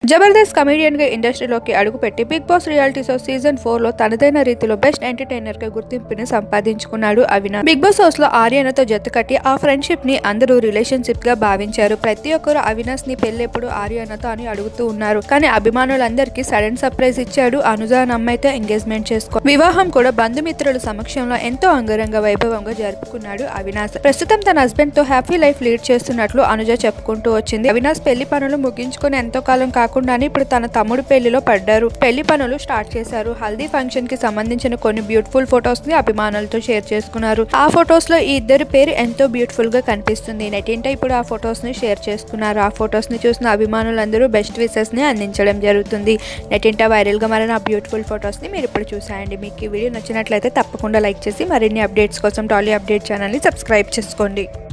Jabardasth comedian గా ఇండస్ట్రీలోకి అడుగుపెట్టి Bigg Boss reality show season four లో తనదైన రీతిలో బెస్ట్ ఎంటర్టైనర్ గా గుర్తింపుని సంపాదించుకున్నాడు అవినాష్ బిగ్ బాస్ హౌస్ లో ఆర్యనతో జత కట్టి ఆ ఫ్రెండ్షిప్ ని అందరూ రిలేషన్షిప్ గా భావించారు ప్రతి ఒక్కరు అవినాష్ ని పెళ్ళెప్పుడు ఆర్యనతో అని అడుగుతూ ఉన్నారు కానీ అభిమానులందరికీ సడన్ సర్ప్రైజ్ ఇచ్చాడు అనుజ అనే అమ్మాయితో ఎంగేజ్మెంట్ చేసుకో వివాహం కూడా బంధుమిత్రుల సమక్షంలో ఎంతో అంగరంగ వైభవంగా జరుపుకున్నాడు అవినాష్ ప్రస్తుతం తన హస్బెండ్ తో హ్యాపీ లైఫ్ లీడ్ చేస్తున్నట్లు అనుజ చెప్పుకుంటూ వచ్చింది అవినాష్ పెళ్లి పనులు ముగించుకుని ఎంతో కాలం కాకుండానే ఇప్పుడు తన తమ్ముడు పెళ్లిలో పడ్డారు పెళ్లి పనులు స్టార్ట్ చేశారు హల్దీ ఫంక్షన్ కి సంబంధించిన కొన్ని బ్యూటిఫుల్ ఫొటోస్ ని అభిమానులతో షేర్ చేసుకున్నారు ఆ ఫొటోస్ లో ఈ ఇద్దరి పేరు ఎంతో బ్యూటిఫుల్ గా కనిపిస్తుంది నెటింట ఇప్పుడు ఆ ఫొటోస్ ని షేర్ చేసుకున్నారు ఆ ఫొటోస్ ని చూసిన అభిమానులందరూ బెస్ట్ విషెస్ ని అందించడం జరుగుతుంది నెటింట వైరల్ గా మారిన ఆ బ్యూటిఫుల్ ఫొటోస్ ని మీరు ఇప్పుడు చూసాయండి మీకు ఈ వీడియో నచ్చినట్లయితే తప్పకుండా లైక్ చేసి మరిన్ని అప్డేట్స్ కోసం టాలీ అప్డేట్ ఛానల్ ని సబ్స్క్రైబ్ చేసుకోండి